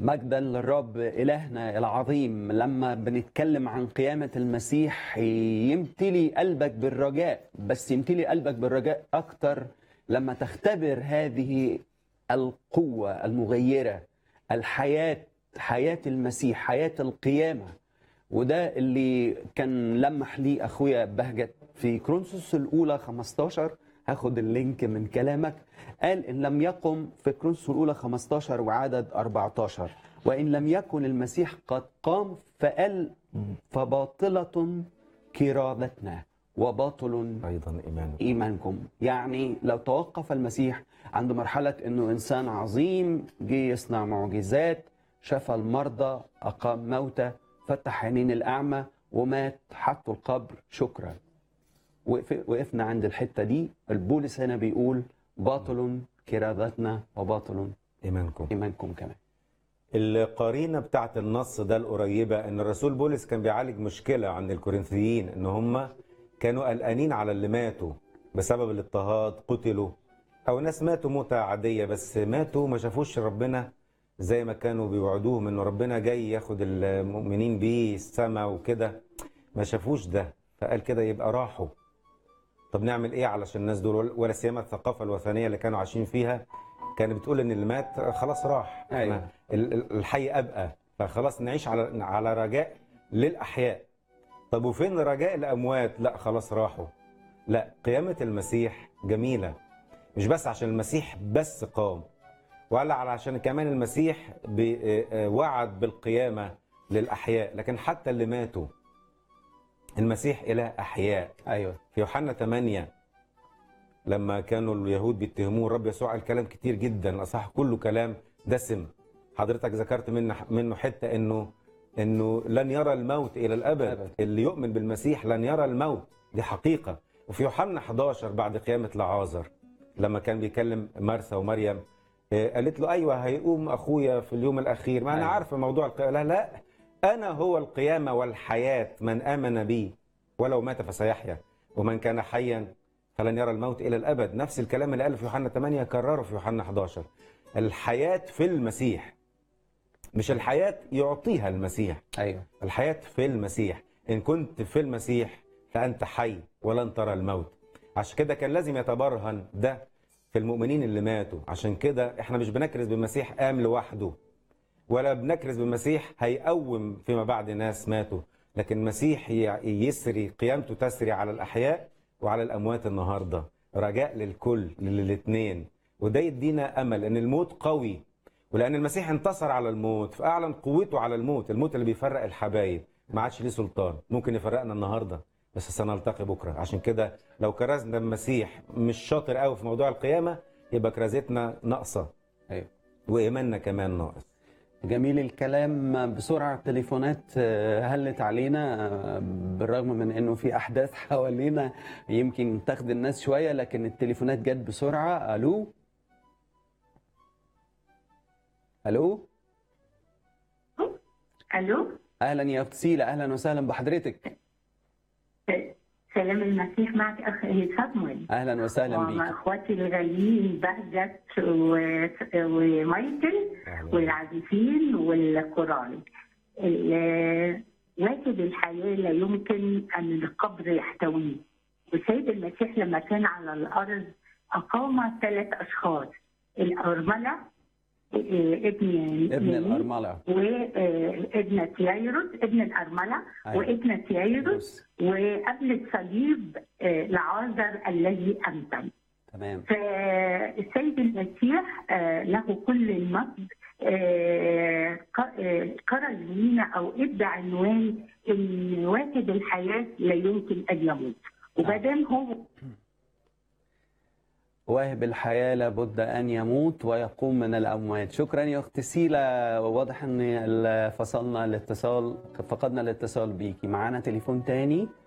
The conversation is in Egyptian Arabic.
مجدا للرب إلهنا العظيم لما بنتكلم عن قيامة المسيح يمتلي قلبك بالرجاء بس يمتلي قلبك بالرجاء أكتر لما تختبر هذه القوة المغيرة الحياة حياة المسيح حياة القيامة وده اللي كان لمح لي أخويا بهجت في كرونسوس الأولى 15 هاخد اللينك من كلامك قال إن لم يقم في كرونسوس الأولى 15 وعدد 14 وإن لم يكن المسيح قد قام فقال فباطلة كرامتنا وباطل ايضا ايمانه ايمانكم يعني لو توقف المسيح عند مرحله انه انسان عظيم جه يصنع معجزات شفى المرضى اقام موتى فتح عينين الاعمى ومات حطوا القبر شكرا وقف- وقفنا عند الحته دي البولس هنا بيقول باطل كرادتنا وباطل ايمانكم ايمانكم كمان القرينه بتاعت النص ده القريبه ان الرسول بولس كان بيعالج مشكله عند الكورنثيين ان هم كانوا قلقانين على اللي ماتوا بسبب الاضطهاد قتلوا او ناس ماتوا موتة عاديه بس ماتوا ما شافوش ربنا زي ما كانوا بيوعدوهم انه ربنا جاي ياخد المؤمنين بيه السما وكده ما شافوش ده فقال كده يبقى راحوا طب نعمل ايه علشان الناس دول ولا سيما الثقافه الوثنيه اللي كانوا عايشين فيها كانت بتقول ان اللي مات خلاص راح أيوة. ما- ال- ال- الحي ابقى فخلاص نعيش على على رجاء للاحياء طب وفين رجاء الاموات لا خلاص راحوا لا قيامه المسيح جميله مش بس عشان المسيح بس قام ولا علشان كمان المسيح ب- آه، آه، وعد بالقيامه للاحياء لكن حتى اللي ماتوا المسيح اله احياء ايوه في يوحنا 8 لما كانوا اليهود بيتهموه الرب يسوع قال كلام كتير جدا الاصح كله كلام دسم حضرتك ذكرت منه منه حته انه انه لن يرى الموت الى الابد أبد. اللي يؤمن بالمسيح لن يرى الموت دي حقيقه وفي يوحنا 11 بعد قيامه لعازر لما كان بيكلم مرثا ومريم آه، قالت له ايوه هيقوم اخويا في اليوم الاخير ما انا أيوة. عارفه موضوع القيامه لا لا انا هو القيامه والحياه من امن بي ولو مات فسيحيا ومن كان حيا فلن يرى الموت الى الابد نفس الكلام اللي قاله في يوحنا 8 كرره في يوحنا 11 الحياه في المسيح مش الحياه يعطيها المسيح ايوه الحياه في المسيح ان كنت في المسيح فانت حي ولن ترى الموت عشان كده كان لازم يتبرهن ده في المؤمنين اللي ماتوا عشان كده احنا مش بنكرز بالمسيح قام لوحده ولا بنكرز بالمسيح هيقوم فيما بعد ناس ماتوا لكن المسيح ي- يسري قيامته تسري على الأحياء وعلى الأموات النهاردة رجاء للكل للاثنين وده يدينا أمل أن الموت قوي ولأن المسيح انتصر على الموت فأعلن قوته على الموت الموت اللي بيفرق الحبايب ما عادش ليه سلطان ممكن يفرقنا النهارده بس سنلتقي بكره عشان كده لو كرزنا المسيح مش شاطر قوي في موضوع القيامه يبقى كرازتنا ناقصه ايوه وايماننا كمان ناقص جميل الكلام بسرعة التليفونات آه، هلت علينا آه، بالرغم من انه في احداث حوالينا يمكن تاخد الناس شوية لكن التليفونات جت بسرعة الو الو الو اهلا يا فسيلة اهلا وسهلا بحضرتك سلام المسيح معك اخ صمويل اهلا وسهلا ومع بيك اخواتي الغاليين بهجت و- ومايكل أهلاً. والعازفين والقران ال- واجب الحياه لا يمكن ان القبر يحتويه والسيد المسيح لما كان على الارض اقام ثلاث اشخاص الارمله إيه، ابن ابن يمين، الأرملة وابنة يايروس ابن الأرملة أيوة. وابنة يايروس بص، وقبل الصليب آه، لعازر الذي أمتن تمام فالسيد المسيح آه، له كل المجد آه، ق- آه، قرر لينا او ادى عنوان ان واجب الحياه لا يمكن ان يموت وبدام هو واهب الحياة لابد أن يموت ويقوم من الأموات شكرا يا أخت سيلة واضح أن ال- فصلنا الاتصال فقدنا الاتصال بيكي معانا تليفون تاني